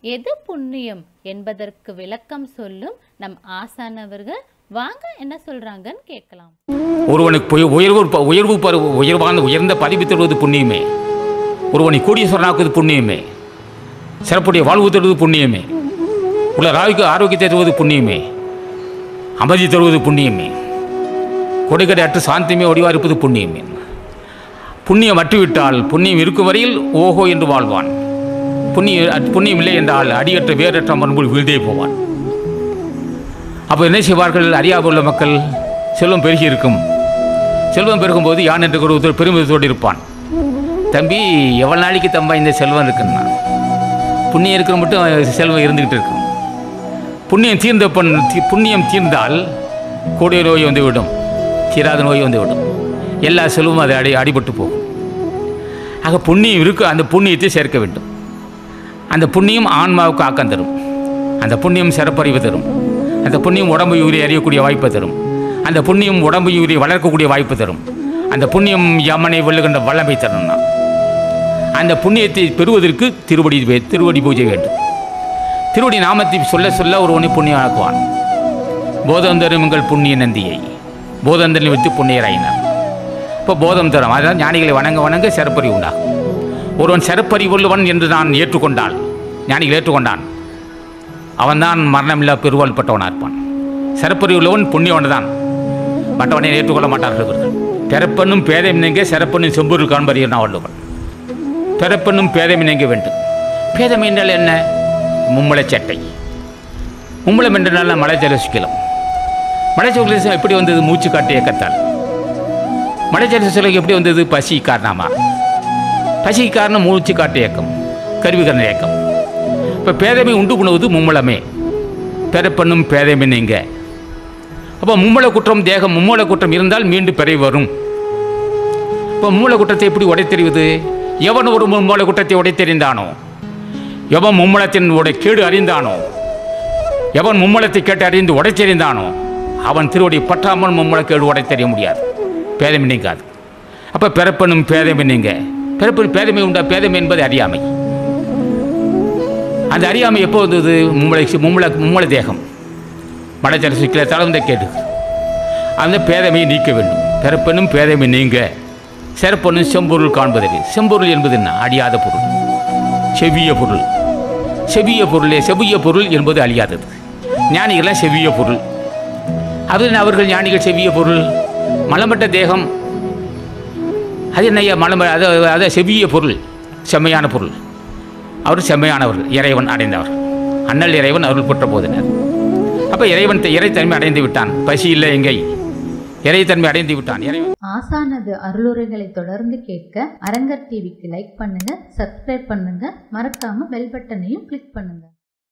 எது புண்ணியம் என்பதற்கு விளக்கம் சொல்லும் நம் ஆசானவர்கள் வாங்க என்ன சொல்றாங்கன்னு கேட்கலாம் ஒருவனுக்கு புய- உயர்வு ப- உயர்வு பரு உயர்வான உயர்ந்த பதவி தருவது புண்ணியமே ஒருவனை கோடீஸ்வரனாக்குவது புண்ணியமே சிறப்புடைய வாழ்வு தருவது புண்ணியமே உள்ள ராவிக்கு ஆரோக்கியத்தை தருவது புண்ணியமே அமைதி தருவது புண்ணியமே கொடைக்கடை அற்று சாந்தியுமே ஒடிவாக இருப்பது புண்ணியமே புண்ணியம் அற்றுவிட்டால் புண்ணியம் இருக்கும் வரையில் ஓஹோ என்று வாழ்வான் புண்ணிய புண்ணியம் இல்லை என்றால் அடியற்ற வேறற்ற மண்புள் வீழ்ந்தே போவான் அப்போ என்ன செய்வார்கள் அறியாமல் உள்ள மக்கள் செல்வம் பெருகி இருக்கும் செல்வம் பெருகும்போது யான் என்ற ஒரு பெருமிதத்தோடு இருப்பான் தம்பி எவ்வளோ நாளைக்கு தம்பா இந்த செல்வம் இருக்குன்னா புண்ணியம் இருக்கிற மட்டும் செல்வம் இருந்துக்கிட்டு இருக்கும் புண்ணியம் தீர்ந்த பண் தி- புண்ணியம் தீர்ந்தால் கூடிய நோய் வந்து விடும் தீராத நோய் வந்து விடும் எல்லா செல்வமும் அது அடி அடிபட்டு போகும் ஆக புண்ணியம் இருக்கு அந்த புண்ணியத்தை சேர்க்க வேண்டும் அந்த புண்ணியம் ஆன்மாவுக்கு ஆக்கம் தரும் அந்த புண்ணியம் சிறப்பறிவு தரும் அந்த புண்ணியம் உடம்பு யூரி அறியக்கூடிய வாய்ப்பை தரும் அந்த புண்ணியம் உடம்பு யூரி வளர்க்கக்கூடிய வாய்ப்பு தரும் அந்த புண்ணியம் யமனை வெல்லுகின்ற வல்லமை தரும்னா அந்த புண்ணியத்தை பெறுவதற்கு திருவடி வே- திருவடி பூஜை வேண்டும் திருவடி நாமத்தை சொல்ல சொல்ல ஒருவனை புண்ணியம் ஆக்குவான் போதம் தரும் எங்கள் புண்ணிய நந்தியை போதந்தரில் வைத்து புண்ணியராயினார் இப்போ போதம் தரும் அதாவது ஞானிகளை வணங்க வணங்க சிறப்பறிவு உண்டாகும் ஒருவன் சிறப்பறிவு உள்ளவன் என்று நான் ஏற்றுக்கொண்டால் ஞானிகள் ஏற்றுக்கொண்டான் அவன்தான் மரணமில்லா பெருவாள் பட்டவனாக இருப்பான் சிறப்பறிவு உள்ளவன் புண்ணியவன் தான் மற்றவனை ஏற்றுக்கொள்ள மாட்டார்கள் இவர்கள் பிறப்பெண்ணும் பேதம் நீங்க சிறப்பெண்ணும் செம்பொருள் காண்பறிய நான் வள்ளுவன் பிறப்பெண்ணும் பேதம் நீங்க வேண்டும் பேதம் என்றால் என்ன மும்மலைச் சட்டை மும்மலம் என்றால் மலை ஜலசிக்கலாம் மலை ஜலசிலம் எப்படி வந்தது மூச்சு காட்டு இயக்கத்தால் மலை ஜலசிலம் எப்படி வந்தது பசி காரணமா பசி காரணம் மூச்சு காட்டு இயக்கம் கருவிகரண இயக்கம் இப்போ பேதமை உண்டு பண்ணுவது மும்மலமே பிறப்பண்ணும் பேதமை நீங்க அப்போ மும்மல குற்றம் தேகம் மும்மல குற்றம் இருந்தால் மீண்டும் பிறை வரும் இப்போ மும்மல குற்றத்தை எப்படி உடைத்தெறிவது எவன் ஒரு மும்மல குற்றத்தை உடைத்தெறிந்தானோ எவன் மும்மலத்தின் உடை கேடு அறிந்தானோ எவன் மும்மலத்தை கேட்டு அறிந்து உடைத்தெறிந்தானோ அவன் திருவடி பற்றாமல் மும்மல கேடு உடைத்தெறிய முடியாது பேதமை நீங்காது அப்போ பிறப்பனும் பேதமை நீங்க பிறப்பின் பேதமை உண்டா பேதமை என்பது அறியாமை அந்த அறியாமை எப்போ வந்தது மும்மலை மும்மல மும்மல தேகம் மடச்சர சிக்கல தளர்ந்த கேட்டு அந்த பேதமையை நீக்க வேண்டும் பிறப்பெனும் பேதமை நீங்க சிறப்பெனும் செம்பொருள் காண்பதற்கு செம்பொருள் என்பது என்ன அழியாத பொருள் செவ்விய பொருள் செவ்விய பொருளே செவ்விய பொருள் என்பது அழியாதது ஞானிகள்லாம் செவ்விய பொருள் அது என்ன அவர்கள் ஞானிகள் செவ்விய பொருள் மலமட்ட தேகம் அது என்னையா மலம் அது அது செவ்விய பொருள் செம்மையான பொருள் அவர் செம்மையானவர்கள் இறைவன் அடைந்தவர் அண்ணல் இறைவன் அருள் பெற்ற போதினர் அப்போ இறைவன் த- இறைத்தன்மை அடைந்து விட்டான் பசி இல்லை எங்கை இறைத்தன்மை அடைந்து விட்டான் இறைவன் ஆசானது அருளுரைகளை தொடர்ந்து கேட்க அரங்கர் டிவிக்கு லைக் பண்ணுங்க சப்ஸ்கிரைப் பண்ணுங்க மறக்காம பெல் பட்டனையும் கிளிக் பண்ணுங்க